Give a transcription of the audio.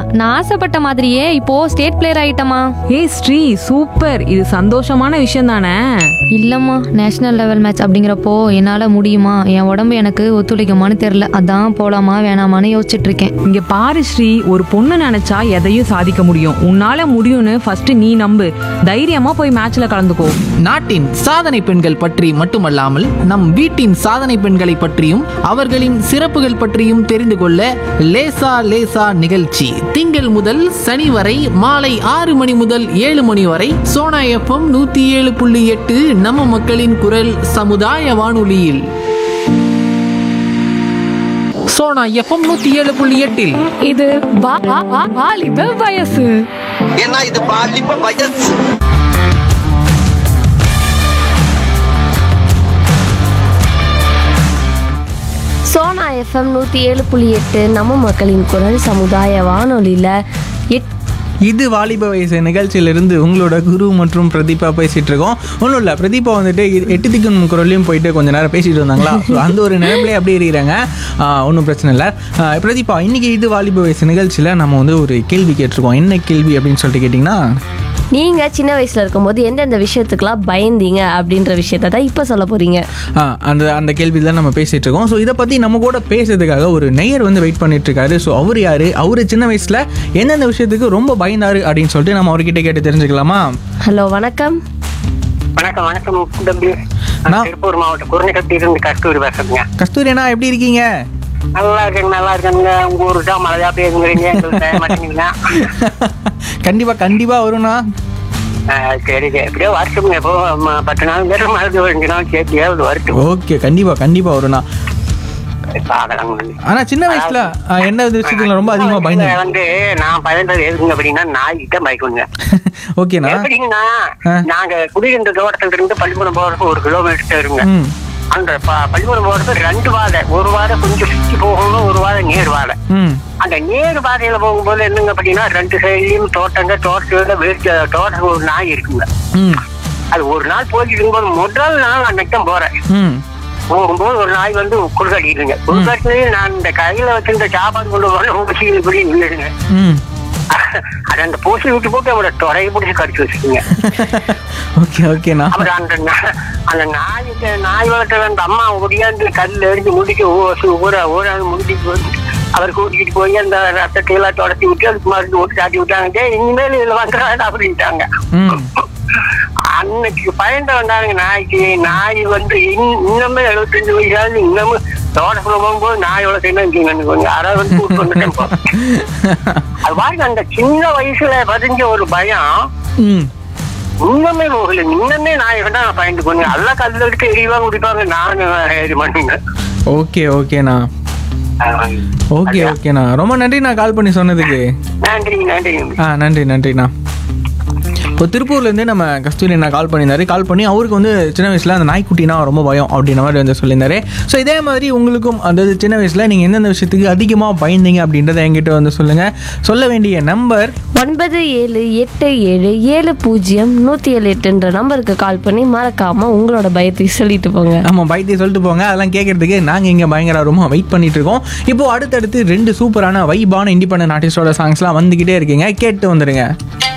நான் ஆசைப்பட்ட மாதிரியே இப்போ ஸ்டேட் பிளேயர் ஆயிட்டமா ஏய் ஸ்ரீ சூப்பர் இது சந்தோஷமான விஷயம் தானே இல்லம்மா நேஷனல் லெவல் மேட்ச் அப்படிங்கிறப்போ என்னால முடியுமா என் உடம்பு எனக்கு ஒத்துழைக்குமான்னு தெரியல அதான் போலாமா வேணாமான்னு யோசிச்சுட்டு இருக்கேன் இங்க பாரு ஸ்ரீ ஒரு பொண்ணு நினைச்சா எதையும் சாதிக்க முடியும் உன்னால முடியும்னு ஃபர்ஸ்ட் நீ நம்பு தைரியமா போய் மேட்ச்ல கலந்துக்கோ நாட்டின் சாதனை பெண்கள் பற்றி மட்டுமல்லாமல் நம் வீட்டின் சாதனை பெண்களை பற்றியும் அவர்களின் சிறப்புகள் பற்றியும் தெரிந்து கொள்ள லேசா லேசா நிகழ்ச்சி திங்கள் முதல் சனி வரை மாலை ஆறு மணி முதல் ஏழு மணி வரை சோனா எஃப்எம் நூத்தி ஏழு புள்ளி எட்டு நம்ம மக்களின் குரல் சமுதாய வானொலியில் சோனா எஃப்எம் நூத்தி ஏழு புள்ளி எட்டில் இது வாலிப வயசு ஏன்னா இது பாலிப்ப வயசு சோனா எஃப்எம் நூற்றி ஏழு புள்ளி எட்டு நம்ம மக்களின் குரல் சமுதாய வானொலியில் எட் இது வாலிப வயசு நிகழ்ச்சியிலிருந்து உங்களோட குரு மற்றும் பிரதீபா பேசிட்டு இருக்கோம் ஒன்றும் இல்லை பிரதீபா வந்துட்டு இ- எட்டு திக்கும் குரல்லையும் போயிட்டு கொஞ்ச நேரம் பேசிட்டு இருந்தாங்களா ஸோ அந்த ஒரு நிலைமையிலே அப்படியே இருக்கிறாங்க ஒன்றும் பிரச்சனை இல்லை ஆஹ் பிரதீபா இன்னைக்கு இது வாலிப வயசு நிகழ்ச்சியில் நம்ம வந்து ஒரு கேள்வி கேட்டிருக்கோம் என்ன கேள்வி அப்படின்னு சொல்லிட்டு கேட்டிங்கன்னா நீங்கள் சின்ன வயசில் இருக்கும்போது எந்தெந்த விஷயத்துக்கெல்லாம் பயந்தீங்க அப்படின்ற விஷயத்த தான் இப்போ சொல்ல போகிறீங்க ஆ, அந்த அந்த கேள்வி தான் நம்ம பேசிட்டு இருக்கோம் ஸோ இதை பற்றி நம்ம கூட பேசுறதுக்காக ஒரு நெய்யர் வந்து வெயிட் பண்ணிட்டு இருக்காரு ஸோ அவர் யாரு அவர் சின்ன வயசில் எந்தெந்த விஷயத்துக்கு ரொம்ப பயந்தாரு அப்படின்னு சொல்லிட்டு நம்ம அவர்கிட்ட கேட்டு தெரிஞ்சுக்கலாமா ஹலோ வணக்கம் வணக்கம் வணக்கம் தம்பி நான்- நான் திருப்பூர் மாவட்டம் குருநகத்தில் இருந்து கஸ்தூரி பேசுறேங்க கஸ்தூரி அண்ணா எப்படி இருக்கீங்க நல்லா இருக்கேங்க நல்லா இருக்கேங்க உங்க ஊரு தான் மழையா பெய்யுங்கிறீங்க எங்களுக்கு தர மாட்டேங்கிறீங்க கண்டிப்பா கண்டிப்பா வரும்ண்ணா ஆஹ் சரி சரி எப்படியோ வருஷம் எப்போ ம- பத்து நாள் நேரம் மருந்து அஞ்சு நாள் சேர்த்தியாவது வருஷம் ஓகே கண்டிப்பா கண்டிப்பா வரும்ண்ணா பார்க்கலாங்க ஆனா சின்ன வயசுல ஆ, என்ன விஷயத்துல ரொம்ப அதிகமா பயந்து இதுல வந்து நான் பயந்தது எதுங்க அப்படின்னா நாய்கிட்ட பயக்குங்க ஓகேண்ணா எப்படிங்கன்னா ஆ. நாங்க குடியிருந்த தோட்டத்துல இருந்து பள்ளிக்கூடம் போறதுக்கு ஒரு கிலோமீட்டர் இருங்க ம் அந்த ப- பள்ளிக்கூடம் போறதுக்கு ரெண்டு வாதை ஒரு வாதை கொஞ்சம் சுத்தி போகணும் ஒரு வாதை நேர் வாதை ம் அந்த நேரு பாதையில போகும்போது என்னங்க அப்படின்னா ரெண்டு சைட்லயும் தோட்டங்க தோட்டத்தோட வேர்க்க தோட்டம் ஒரு நாய் இருக்குங்க ம் அது ஒரு நாள் போயிட்டு இருக்கும்போது முதல் நாள் அன்னைக்கு தான் போறேன் ம் போகும்போது ஒரு நாய் வந்து குறுக்காட்டிடுங்க குறுக்காட்டிலே நான் இந்த கையில வச்சிருந்த சாப்பாடு கொண்டு போன ஊசி இப்படி இல்லைங்க ம் அது அந்த பூசி விட்டு போட்டு அவரோட தொடையை பிடிச்சி கடிச்சு வச்சுக்கோங்க ஓகே ஓகேண்ணா அப்புறம் அந்த நா- அந்த நாய்க்கு நாய் வளர்த்த அந்த அம்மா ஒடியாந்து கல்ல எரிஞ்சு முடிக்க ஊற ஊற முடிக்கு வந்து அவர் கூட்டிக்கிட்டு போய் அந்த ரத்தத்தை எல்லாம் தொடச்சி விட்டு அதுக்கு மருந்து போட்டு சாட்டி விட்டாங்க "டேய், இனிமேல் இதுல வந்துடாது அப்படின்ட்டாங்க ம் அன்னைக்கு பயந்த வந்தாருங்க நாய்க்கு நாய் வந்து இன்- இன்னுமே எழுபத்தஞ்சு வயசாவது இன்னமும் தோட்டத்துல போகும்போது நாயோட சேர்ந்து கொஞ்சம் யாராவது வந்து கூட்டு வந்துட்டேன் போ. அது பாருங்க அந்த சின்ன வயசுல பதிஞ்ச ஒரு பயம் ம் இன்னுமே போகல இன்னுமே நாயை கண்டா நான் பயந்து போனேன் எல்லாம் கல்ல எடுத்து எரிவாங்க குடிப்பாங்க நானும் ஏறி பண்ணுங்க ஓகே ஓகேண்ணா ஓகே ஓகேண்ணா ரொம்ப நன்றி நான் கால் பண்ணி சொன்னதுக்கு நன்றி நன்றி ஆ நன்றி நன்றிண்ணா இப்போ திருப்பூர்லேருந்து நம்ம கஸ்தூரி அண்ணா கால் பண்ணியிருந்தாரு கால் பண்ணி அவருக்கு வந்து சின்ன வயசில் அந்த நாய்க்குட்டினா ரொம்ப பயம் அப்படின்ற மாதிரி வந்து சொல்லியிருந்தாரு ஸோ இதே மாதிரி உங்களுக்கும் அதாவது சின்ன வயசில் நீங்கள் எந்தெந்த விஷயத்துக்கு அதிகமாக பயந்தீங்க அப்படின்றத என்கிட்ட வந்து சொல்லுங்கள் சொல்ல வேண்டிய நம்பர் ஒன்பது ஏழு எட்டு ஏழு ஏழு பூஜ்ஜியம் நூற்றி ஏழு எட்டுன்ற நம்பருக்கு கால் பண்ணி மறக்காமல் உங்களோட பயத்தை சொல்லிட்டு போங்க ஆமாம் பயத்தை சொல்லிட்டு போங்க அதெல்லாம் கேட்கறதுக்கு நாங்கள் இங்கே பயங்கர ரொம்ப வெயிட் பண்ணிட்டு இருக்கோம் இப்போ அடுத்தடுத்து ரெண்டு சூப்பரான வைபான இண்டிபெண்டன்ட் ஆர்டிஸ்டோட சாங்ஸ்லாம் வந்துக்கிட்டே இருக்கீங்க கேட்டு வந்துடுங்க